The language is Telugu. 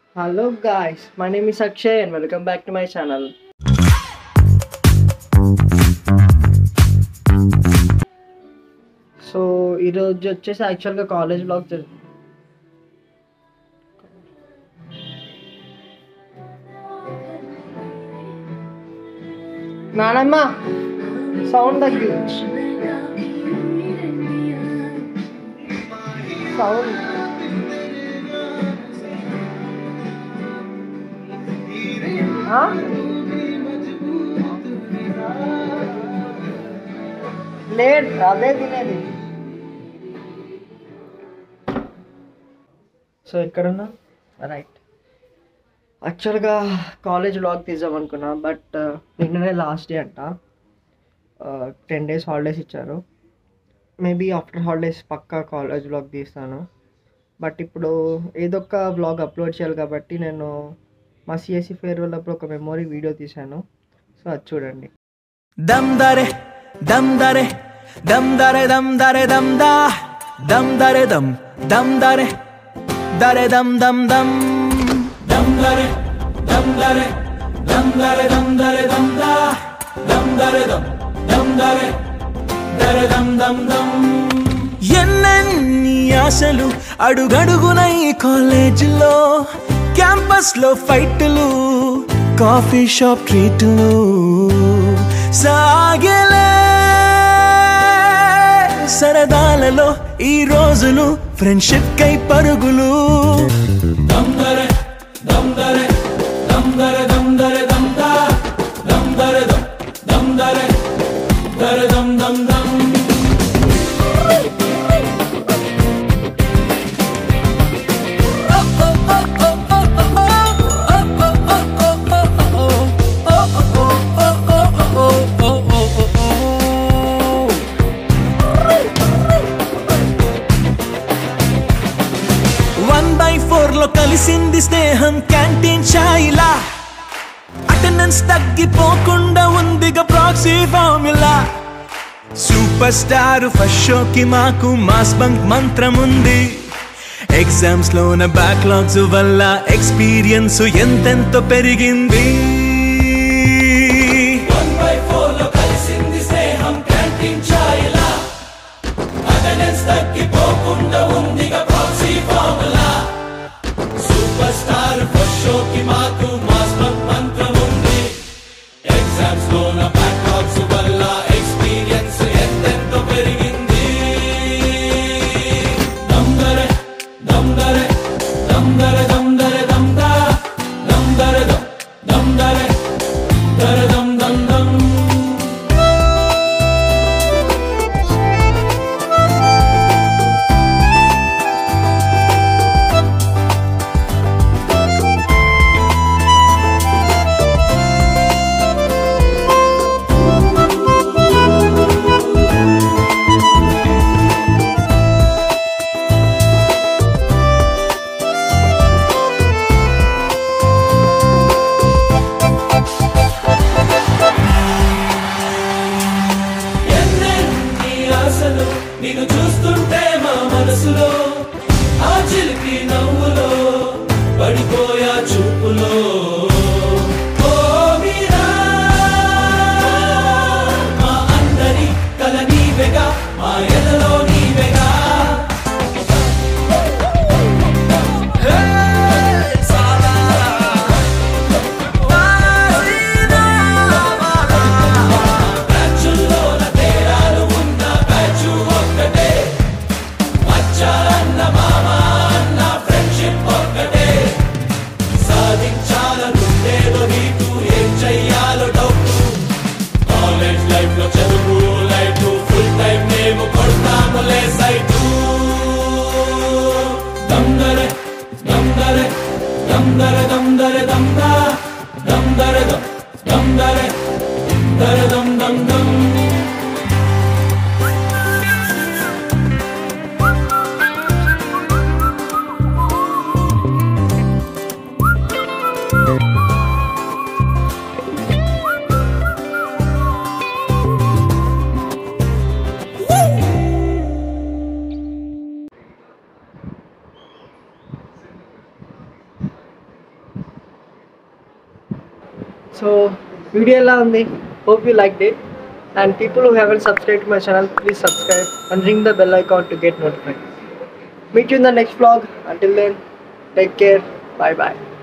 Hello guys, my name is Akshay and welcome back to my channel. So ఈరోజు వచ్చేసి యాక్చువల్గా కాలేజ్ బ్లాగ్ నానమ్మ సౌండ్ తగ్గి సౌండ్ ఆ? లేదు అదే తినేది సో ఎక్కడున్నా రైట్ యాక్చువల్గా కాలేజ్ లాగ్ తీద్దాం అనుకున్నా బట్ నిన్ననే లాస్ట్ డే అంట టెన్ డేస్ హాలిడేస్ ఇచ్చారు మేబీ ఆఫ్టర్ హాలిడేస్ పక్కా కాలేజ్ బ్లాగ్ తీస్తాను బట్ ఇప్పుడు ఏదో ఒక బ్లాగ్ అప్లోడ్ చేయాలి కాబట్టి నేను మా సిఎస్సి ఫేర్వెల్ అప్పుడు ఒక మెమొరీ వీడియో తీశాను సో అది చూడండి దమ్ దరే దమ్ దరే దమ్ దరే దమ్ దరే దమ్ దా దమ్ దరే దమ్ దమ్ దరే దరే దమ్ దమ్ దమ్ దమ్ దరే దమ్ దరే దమ్ దరే దమ్ దరే దమ్ దా దమ్ దరే దమ్ దమ్ దరే దరే దమ్ దమ్ దమ్ ఎన్నెన్ని ఆశలు అడుగడుగున ఈ కాలేజీలో క్యాంపస్ లో ఫైట్లు కాఫీ షాప్ ట్రీట్లు సాగలే సరదాలలో ఈ రోజులు ఫ్రెండ్షిప్ కై పరుగులు దమ్దరే దమ్దరే దమ్దరే దమ్దరే దమ్దా దమ్దరే దమ్ దమ్దరే దరే దమ్ దమ్ దమ్ వన్ బై ఫోర్ లో కలిసింది స్నేహం క్యాంటీన్ ఛాయిలా అటెండెన్స్ తగ్గిపోకుండా ఉందిగా proxy formula super star first షోకి మాకు మాస్ బంక్ మంత్రం ఉంది ఎగ్జామ్స్ లోన బ్యాక్లాగ్స్ వల్ల ఎక్స్పీరియన్స్ ఎంతెంతో పెరిగింది తగ్గిపోకుండా ఉందిగా proxy formula super star first షోకి మాకు మాస్ బంక్ మంత్రం ఉంది ఎగ్జామ్స్ లోన బ్యాక్లాగ్స్ వల్ల ఎక్స్పీరియన్స్ ఎంతెంతో పెరిగింది దమ్దరే దమ్దరే దమ్దరే దమ్దరే దమ్దా దమ్దరే దమ్ దమ్దరే దరే దమ్ దమ్ దమ్ ఎన్నెన్ని ఆశలు నిన్ను చూస్తుంటే మా మనసులో ఆ చిలిపి నవ్వులో పడిపోయా చూపులో ఓ మీరా, మా అందరి కల నీవెగా మా ఎదలో నీవెగా హే, సాదా, వాసినా, బ్యాచుల్లోన తేడాలు ఉన్న బ్యాచు ఒక్కటే మచ్చారన్న మామ అన్న ఫ్రెండ్షిప్ ఒక్కటే సాధించాలనుండేదో నీకు ఏం చెయ్యాలో డౌట్ కాలేజ్ లైఫ్ లో చదువు లైఫ్ ఫుల్ టైం మేము కొడతాములే సైటు దమ్దరే దమ్దరే దమ్దరే దమ్దరే దమ్దా దమ్దరే దమ్ దమ్దరే దరే దమ్ దమ్ దమ్ సో వీడియో ఎలా ఉంది hope you like it and people who haven't subscribe my channel please subscribe and ring the bell icon to get notified meet you in the next vlog until then take care bye bye